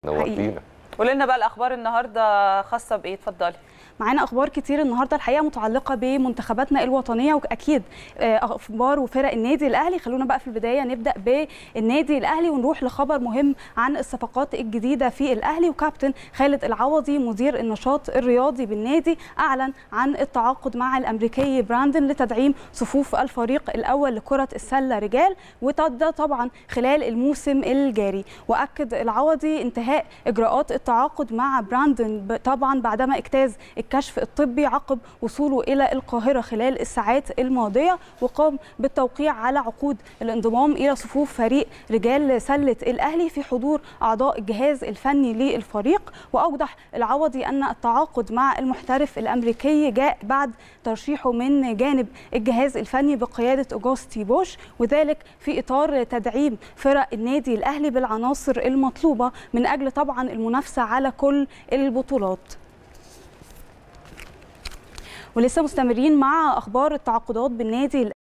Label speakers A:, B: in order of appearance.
A: نورتينا
B: قولي لنا بقى الاخبار النهارده خاصه بايه اتفضلي
C: معانا اخبار كتير النهارده الحقيقه متعلقه بمنتخباتنا الوطنيه واكيد اخبار وفرق النادي الاهلي خلونا بقى في البدايه نبدا بالنادي الاهلي ونروح لخبر مهم عن الصفقات الجديده في الاهلي وكابتن خالد العوضي مدير النشاط الرياضي بالنادي اعلن عن التعاقد مع الامريكي براندن لتدعيم صفوف الفريق الاول لكره السله رجال وده طبعا خلال الموسم الجاري واكد العوضي انتهاء اجراءات التعاقد مع براندن طبعا بعدما اجتاز الكشف الطبي عقب وصوله الى القاهره خلال الساعات الماضيه وقام بالتوقيع على عقود الانضمام الى صفوف فريق رجال سله الاهلي في حضور اعضاء الجهاز الفني للفريق واوضح العوضي ان التعاقد مع المحترف الامريكي جاء بعد ترشيحه من جانب الجهاز الفني بقياده اوجوستي بوش وذلك في اطار تدعيم فرق النادي الاهلي بالعناصر المطلوبه من اجل طبعا المنافسه على كل البطولات ولسه مستمرين مع اخبار التعاقدات بالنادي